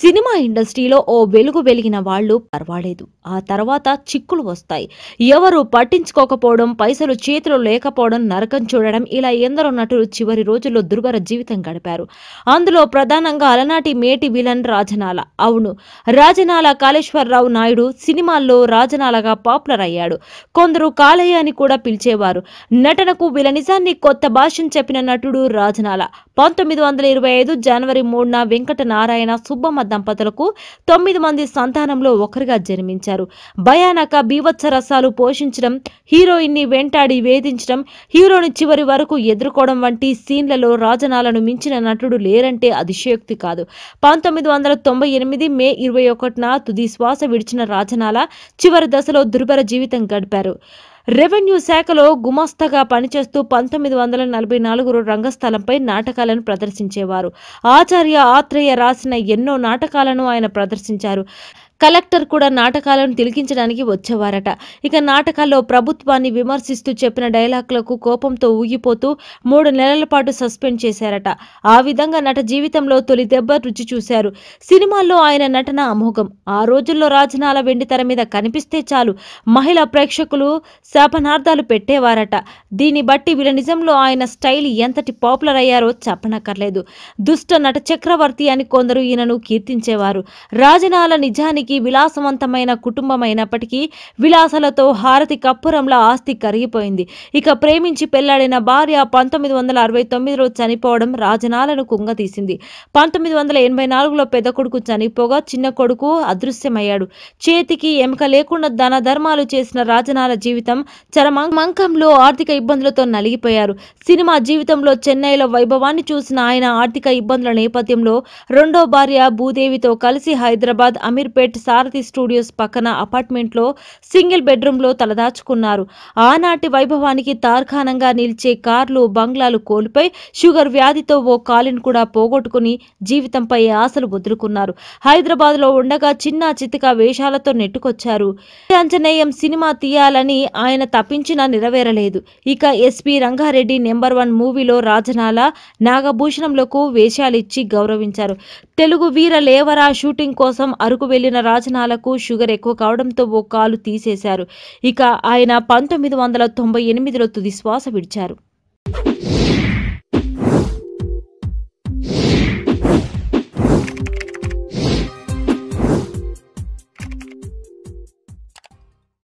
cinema ఇండస్ట్రీలో ఓ వెలుగు వెలిగిన వాళ్ళు పర్వాలేదు ఆ తర్వాత చిక్కులు వస్తాయి ఎవరు పట్టించుకోకపోవడం పైసలు చేతిలో లేకపోవడం నరకం చూడడం ఇలా ఎందరో నటులు చివరి రోజుల్లో దుర్భర జీవితం గడిపారు అందులో ప్రధానంగా అలనాటి మేటి విలన్ రాజనాల అవును రాజనాల కాళేశ్వరరావు నాయుడు సినిమాల్లో రాజనాలగా పాపులర్ అయ్యాడు కొందరు కాళయ్య అని కూడా పిలిచేవారు నటనకు విలనిజాన్ని కొత్త భాషను చెప్పిన నటుడు రాజనాల పంతొమ్మిది వందల ఇరవై ఐదు జనవరి మూడున వెంకట నారాయణ సుబ్బమ్మ దంపతులకు తొమ్మిది మంది సంతానంలో ఒకరిగా జన్మించారు భయానక బీభత్స రసాలు పోషించడం హీరోయిన్ ని వెంటాడి వేధించడం హీరోని చివరి వరకు ఎదుర్కోవడం వంటి సీన్లలో రాజనాలను మించిన నటుడు లేరంటే అతిశయోక్తి కాదు పంతొమ్మిది వందల తొంభై ఎనిమిది మే ఇరవై ఒకటిన తుది శ్వాస విడిచిన రాజనాల చివరి దశలో దుర్భర జీవితం గడిపారు రెవెన్యూ శాఖలో గుమస్తగా పనిచేస్తూ పంతొమ్మిది వందల నలభై నాలుగు రంగస్థలంపై నాటకాలను ప్రదర్శించేవారు ఆచార్య ఆత్రేయ రాసిన ఎన్నో నాటకాలను ఆయన ప్రదర్శించారు కలెక్టర్ కూడా నాటకాలను తిలకించడానికి వచ్చేవారట ఇక నాటకాల్లో ప్రభుత్వాన్ని విమర్శిస్తూ చెప్పిన డైలాగులకు కోపంతో ఊగిపోతూ మూడు నెలల పాటు సస్పెండ్ చేశారట ఆ విధంగా నట జీవితంలో తొలి దెబ్బ రుచి చూశారు సినిమాల్లో ఆయన నటన అమోఘం ఆ రోజుల్లో రాజనాల వెండి తెర మీద కనిపిస్తే చాలు మహిళా ప్రేక్షకులు శాపనార్థాలు పెట్టేవారట దీన్ని బట్టి వీళ్ళ నిజంలో ఆయన స్టైల్ ఎంతటి పాపులర్ అయ్యారో చెప్పనక్కర్లేదు దుష్ట నట చక్రవర్తి అని కొందరు ఈయనను కీర్తించేవారు రాజనాల నిజానికి విలాసవంతమైన కుటుంబమైనప్పటికీ విలాసాలతో హారతి కప్పురంలా ఆస్తి కరిగిపోయింది ఇక ప్రేమించి పెళ్లాడిన భార్య పంతొమ్మిది వందల అరవై తొమ్మిదిలో చనిపోవడం రాజనాలను కుంగతీసింది పంతొమ్మిది వందల ఎనభై నాలుగులో పెద్ద కొడుకు చనిపోగా చిన్న కొడుకు అదృశ్యమయ్యాడు చేతికి ఎముక లేకుండా దాన ధర్మాలు చేసిన రాజనాల జీవితం చరమంకంలో ఆర్థిక ఇబ్బందులతో నలిగిపోయారు సినిమా జీవితంలో చెన్నైలో వైభవాన్ని చూసిన ఆయన ఆర్థిక ఇబ్బందుల నేపథ్యంలో రెండో భార్య భూదేవితో కలిసి హైదరాబాద్ అమీర్పేట్ సారథి స్టూడియోస్ పక్కన అపార్ట్మెంట్లో సింగిల్ బెడ్రూమ్లో తలదాచుకున్నారు ఆనాటి వైభవానికి తార్కాణంగా నిలిచే కార్లు బంగ్లాలు కోల్పోయి షుగర్ వ్యాధితో ఓ కాలిని కూడా పోగొట్టుకుని జీవితంపై ఆశలు వదులుకున్నారు హైదరాబాద్లో ఉండగా చిన్న చితక వేషాలతో నెట్టుకొచ్చారు అంజనేయం సినిమా తీయాలని ఆయన తప్పించినా నెరవేరలేదు ఇక ఎస్పి రంగారెడ్డి నెంబర్ వన్ మూవీలో రాజనాల నాగభూషణంలకు వేషాలిచ్చి గౌరవించారు తెలుగు వీర లేవరా షూటింగ్ కోసం అరకు వెళ్లిన రాజనాలకు షుగర్ ఎక్కువ కావడంతో ఓ కాలు తీసేశారు ఇక ఆయన పంతొమ్మిది వందల తొంభై ఎనిమిదిలో తుది శ్వాస విడిచారు